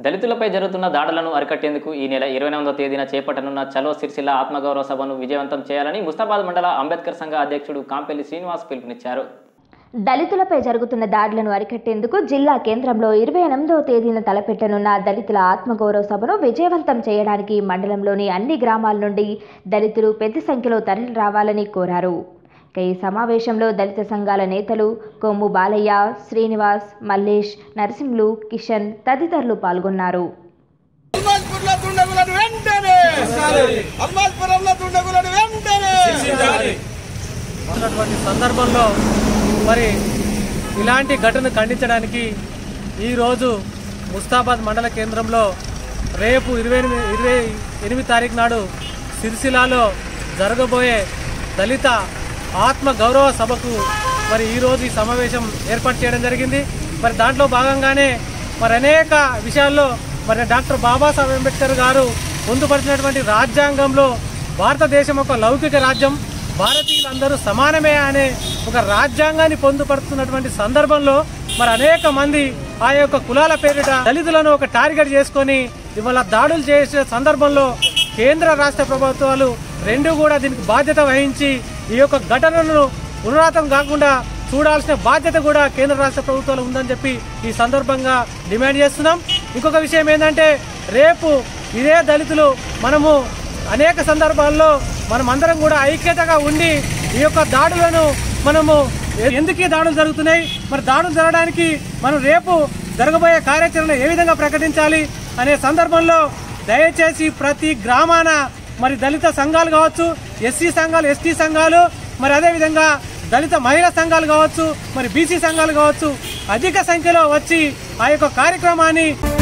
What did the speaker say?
దళితులపై జరుగుతున్న దాడులను అరికట్టేందుకు ఈ నెల ఇరవై ఎనిమిదో తేదీన చేపట్టనున్న చలో సిరిసిల్ల ఆత్మగౌరవ సభను విజయవంతం చేయాలని ముస్తాబాద్ మండల అంబేద్కర్ సంఘ అధ్యక్షుడు కాంపెల్లి శ్రీనివాస్ పిలుపునిచ్చారు దళితులపై జరుగుతున్న దాడులను అరికట్టేందుకు జిల్లా కేంద్రంలో ఇరవై ఎనిమిదవ తేదీన తలపెట్టనున్న దళితుల ఆత్మగౌరవ సభను విజయవంతం చేయడానికి మండలంలోని అన్ని గ్రామాల నుండి దళితులు పెద్ద సంఖ్యలో తరలి రావాలని కోరారు ఇక ఈ సమావేశంలో దళిత సంఘాల నేతలు కొమ్ము బాలయ్య శ్రీనివాస్ మల్లేష్ నరసింహులు కిషన్ తదితరులు పాల్గొన్నారు అల్మాజ్పూర్లో దుండగులను వెంటనే అల్మాజ్పురంలో దుండగులను వెంటనే ఉన్నటువంటి సందర్భంలో మరి ఇలాంటి ఘటన ఖండించడానికి ఈరోజు ముస్తాబాద్ మండల కేంద్రంలో రేపు ఇరవై ఎనిమిది ఇరవై ఎనిమిది తారీఖు నాడు సిరిసిల్లాలో జరగబోయే దళిత ఆత్మ గౌరవ సభకు మరి ఈరోజు ఈ సమావేశం ఏర్పాటు చేయడం జరిగింది మరి దాంట్లో భాగంగానే మరి అనేక విషయాల్లో మరి డాక్టర్ బాబాసాహెబ్ అంబేద్కర్ గారు పొందుపరిచినటువంటి రాజ్యాంగంలో భారతదేశం ఒక లౌకిక రాజ్యం భారతీయులందరూ సమానమే అనే ఒక రాజ్యాంగాన్ని పొందుపడుతున్నటువంటి సందర్భంలో మరి అనేక మంది ఆ యొక్క కులాల పేరిట దళితులను ఒక టార్గెట్ చేసుకొని ఇవాళ దాడులు చేసే సందర్భంలో కేంద్ర రాష్ట్ర ప్రభుత్వాలు రెండు కూడా దీనికి బాధ్యత వహించి ఈ యొక్క ఘటనలను పునరాతం కాకుండా చూడాల్సిన బాధ్యత కూడా కేంద్ర రాష్ట్ర ప్రభుత్వాలు ఉందని చెప్పి ఈ సందర్భంగా డిమాండ్ చేస్తున్నాం ఇంకొక విషయం ఏంటంటే రేపు ఇదే దళితులు మనము అనేక సందర్భాల్లో మనం అందరం కూడా ఐక్యతగా ఉండి ఈ యొక్క దాడులను మనము ఎ- ఎందుకు ఈ దాడులు జరుగుతున్నాయి మరి దాడులు జరగడానికి మనం రేపు జరగబోయే కార్యాచరణ ఏ విధంగా ప్రకటించాలి అనే సందర్భంలో దయచేసి ప్రతి గ్రామాన మరి దళిత సంఘాలు కావచ్చు ఎస్సీ సంఘాలు ఎస్టీ సంఘాలు మరి అదేవిధంగా దళిత మహిళా సంఘాలు కావచ్చు మరి బీసీ సంఘాలు కావచ్చు అధిక సంఖ్యలో వచ్చి ఆ యొక్క కార్యక్రమాన్ని